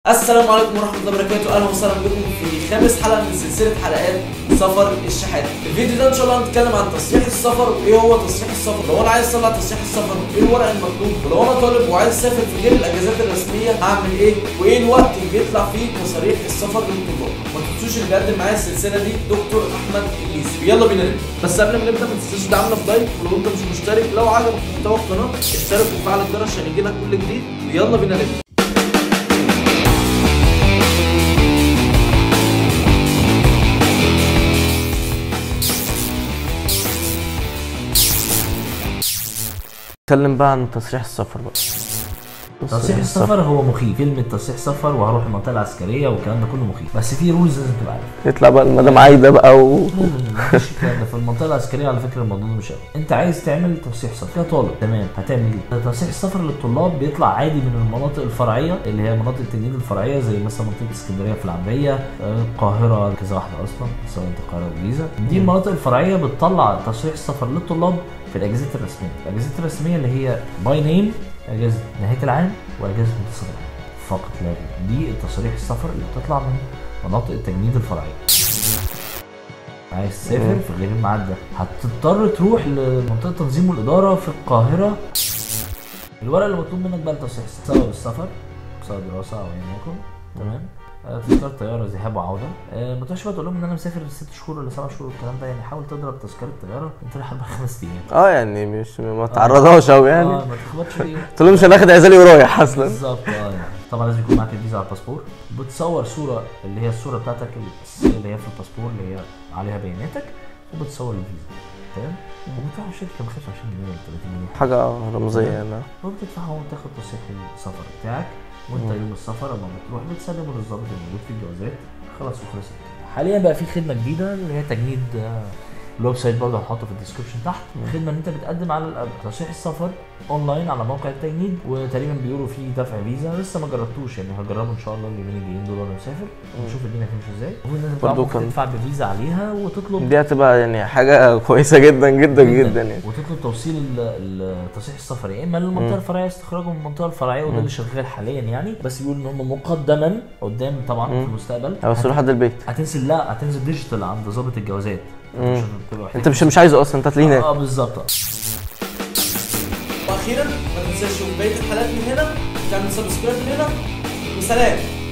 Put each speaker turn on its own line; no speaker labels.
السلام عليكم ورحمة الله وبركاته، أهلا وسهلا بكم في خامس حلقة من سلسلة حلقات سفر الشحات. الفيديو ده إن شاء الله هنتكلم عن تصريح السفر وإيه هو تصريح السفر، لو أنا عايز أطلع تصريح السفر وإيه الورق المطلوب، ولو أنا طالب وعايز أسافر في غير الأجازات الرسمية هعمل إيه، وإيه الوقت اللي بيطلع فيه تصاريح السفر للطلاب. ما تنسوش اللي بيقدم معايا السلسلة دي دكتور أحمد إليسي، يلا بينا نبدأ. بس قبل ما نبدأ ما تنساش تدعمنا في لايك ولو أنت مش مشترك لو عجبك محتوى القناة اشترك وفعل الجرس عشان يجيلك كل جديد ويلا بينا نبدأ.
اتكلم بقى عن تصريح السفر بقى
تصحيح السفر هو مخيف كلمة تصحيح سفر وهروح المنطقة العسكرية والكلام ده كله مخيف بس في رولز لازم تبقى عارف
يطلع بقى المدام عايده بقى و...
لا لا لا مفيش الكلام ده في المنطقة العسكرية على فكرة الموضوع ده مش قوي انت عايز تعمل تصحيح سفر كطالب تمام هتعمل ايه؟ تصحيح السفر للطلاب بيطلع عادي من المناطق الفرعية اللي هي مناطق التجنيد الفرعية زي مثلا منطقة اسكندرية في العبية آه، القاهرة كذا واحدة أصلا سواء انت القاهرة والجيزة دي المناطق الفرعية بتطلع تصحيح السفر للطلاب في الأجازات الرسمية الأجازات الرسمية اللي هي باي نيم اجازه نهايه العام واجازه منتصف العام فقط لا غير دي تصاريح السفر اللي بتطلع من مناطق التجنيد الفرعيه عايز تسافر في غير الميعاد ده هتضطر تروح لمنطقه تنظيم والاداره في القاهره الورق اللي مطلوب منك بقى لتصحيح السفر سبب السفر سواء دراسه او ايا يكن تمام آه، تذكرة طيارة ذهاب وعودة آه، ما تقعدش بقى تقول لهم ان انا مسافر ست شهور ولا سبع شهور والكلام ده يعني حاول تضرب تذكرة طيارة انت رايح اربع خمس ايام
اه يعني مش ما تعرضهاش قوي يعني
اه ما تخبطش فيه
قلت له مش هناخد عزالي ورايح اصلا
بالظبط اه يعني طبعا لازم يكون معاك الفيزا على الباسبور بتصور صوره اللي هي الصوره بتاعتك الاساسيه اللي هي في الباسبور اللي هي عليها بياناتك وبتصور الفيزا تمام وبتدفع الشركه ب 25 جنيه ولا 30 جنيه
حاجه رمزيه يعني
وبتدفعهم وتاخد تصريح السفر بتاعك وانت يوم السفر لما بتروح بتسلمه للظابط الموجود في الجوازات خلاص وخلصت حاليا بقى في خدمه جديده اللي هي تجنيد آه، الويب سايت برضه هنحطه في الديسكربشن تحت خدمه ان انت بتقدم على الأب- تصحيح السفر اونلاين على موقع التجنيد وتقريبا بيقولوا فيه دفع فيزا لسه ما جربتوش يعني هجربه ان شاء الله اليومين الجايين دول وانا مسافر ونشوف الدنيا هتمشي ازاي المفروض ان انت
برضه
طبعاً ممكن
كان-
تدفع بفيزا عليها وتطلب
دي هتبقى يعني حاجه كويسه جدا جدا جدا يعني
وتطلب توصيل ال- ال- تصحيح السفر يا اما للمنطقه الفرعيه استخراجه من المنطقه الفرعيه وده اللي شغال حاليا يعني بس بيقولوا ان هم مقدما قدام طبعا في المستقبل
هيوصلوا لحد البيت
هتنزل لا هتنزل ديجيتال عند ضابط الجوازات
مم.
مش هتبقى محتاج
انت مش مش عايزه اصلا انت هتلاقيه هناك
اه بالظبط
واخيرا ما تنساش تشوف بقيه الحلقات من هنا تعمل سبسكرايب من هنا وسلام